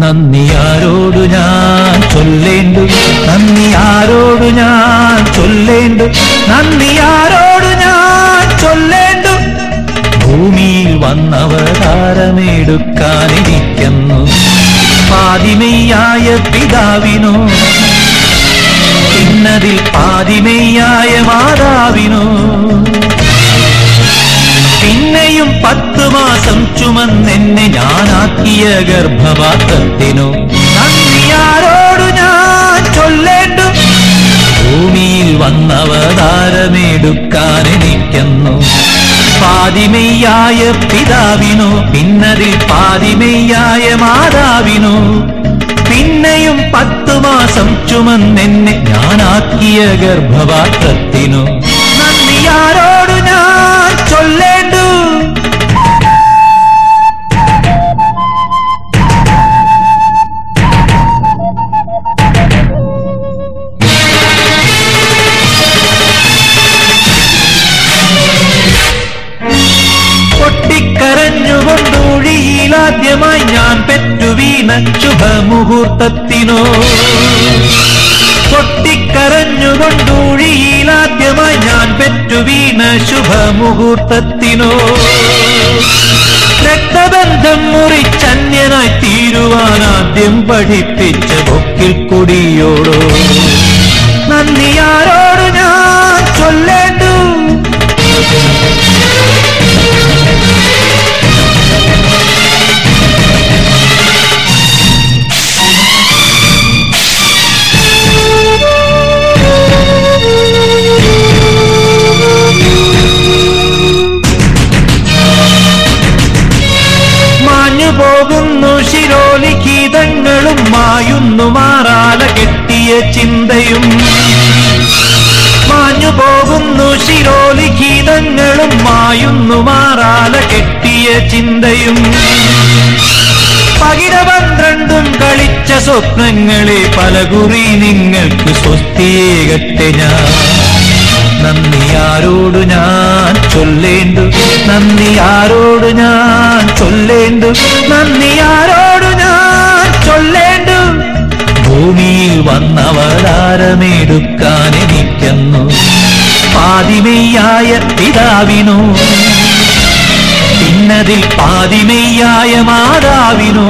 നന്ദി ആരോടു ഞാൻ ചൊല്ലേണ്ടു നന്ദി ആരോടു ഞാൻ ചൊല്ലേണ്ടു നന്ദി ആരോടു ഞാൻ ചൊല്ലേണ്ടു ഭൂമിയിൽ വന്നവതാരമെടുക്കാനിരിക്കുന്നു പാതിമയ്യായ പിതാവിനോ പിന്നതിൽ പാതിമയ്യായ മാതാവിനോ പിന്നെയും പത്തു മാസം ചുമന്നെന്നെ ഞാനാക്കിയ ഗർഭപാത്രത്തിനു നന്ദിയാരോടു ഞാൻ ചൊല്ലേണ്ടു ഭൂമിയിൽ വന്നവതാരമെടുക്കാൻ എനിക്കുന്നു പാതിമയ്യായ പിതാവിനോ പിന്നതിൽ പാതിമയ്യായ മാതാവിനോ പിന്നെയും പത്തു മാസം ചുമന്നെന്നെ ഞാനാക്കിയ ഗർഭപാത്രത്തിനു നന്ദിയാരോടു ഞാൻ ചൊല്ലേണ്ടു പൊട്ടിക്കരഞ്ഞുകൊണ്ടൂഴിയിലാദ്യമായി ഞാൻ പെറ്റു വീണ ശുഭമുഹൂർത്തത്തിനോ പൊട്ടിക്കരഞ്ഞുകൊണ്ടൂഴിയിലാദ്യമായി ഞാൻ പെറ്റു വീണ ശുഭമുഹൂർത്തത്തിനോ രക്തബന്ധം മുറിച്ചന്യനായി തീരുവാൻ ആദ്യം പഠിപ്പിച്ച ബൊക്കിൽ കുടിയോടോ നന്ദിയാരോട് ഞാൻ ചൊല്ലേണ്ടു മാഞ്ഞു പോകുന്നു ശിരോലിഖീതങ്ങളും മായുന്നു മാറാല കെട്ടിയ ചിന്തയും മാഞ്ഞു പോകുന്നു ശിരോലിഖീതങ്ങളും മായുന്നു മാറാല കെട്ടിയ ചിന്തയും പകിട പന്ത്രണ്ടും കളിച്ച സ്വപ്നങ്ങളെ പലകുറി നിങ്ങൾക്ക് സ്വസ്തിയേകട്ടെ ഞാൻ നന്ദി ആരോടു ഞാൻ ചൊല്ലേണ്ടു നന്ദി ആരോടു ഞാൻ ചൊല്ലേണ്ടു നന്ദി ആരോടു ഞാൻ ചൊല്ലേണ്ടു ഭൂമിയിൽ വന്നവതാരമെടുക്കാൻ എനിക്കുന്നു പാതിമയ്യായ പിതാവിനോ പിന്നതിൽ പാതിമയ്യായ മാതാവിനോ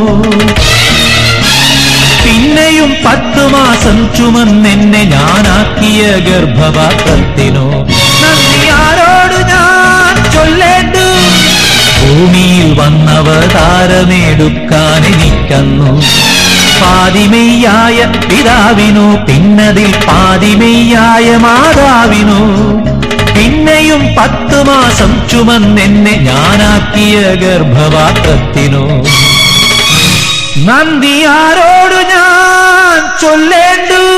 പിന്നെയും പത്തു മാസം ചുമന്നെന്നെ ഞാനാക്കിയ ഗർഭപാത്രത്തിനോ നന്ദി ആരോട് ഞാൻ ചൊല്ലേണ്ടു ഭൂമിയിൽ വന്നവതാരമെടുക്കാൻ എനിക്കന്നു പാതിമയ്യായ പിതാവിനോ പിന്നതിൽ പാതിമയ്യായ മാതാവിനോ പിന്നെയും പത്തു മാസം ചുമന്നെന്നെ ഞാനാക്കിയ ഗർഭപാത്രത്തിനോ നന്ദി ആരോടു ഞാൻ ചൊല്ലേണ്ടു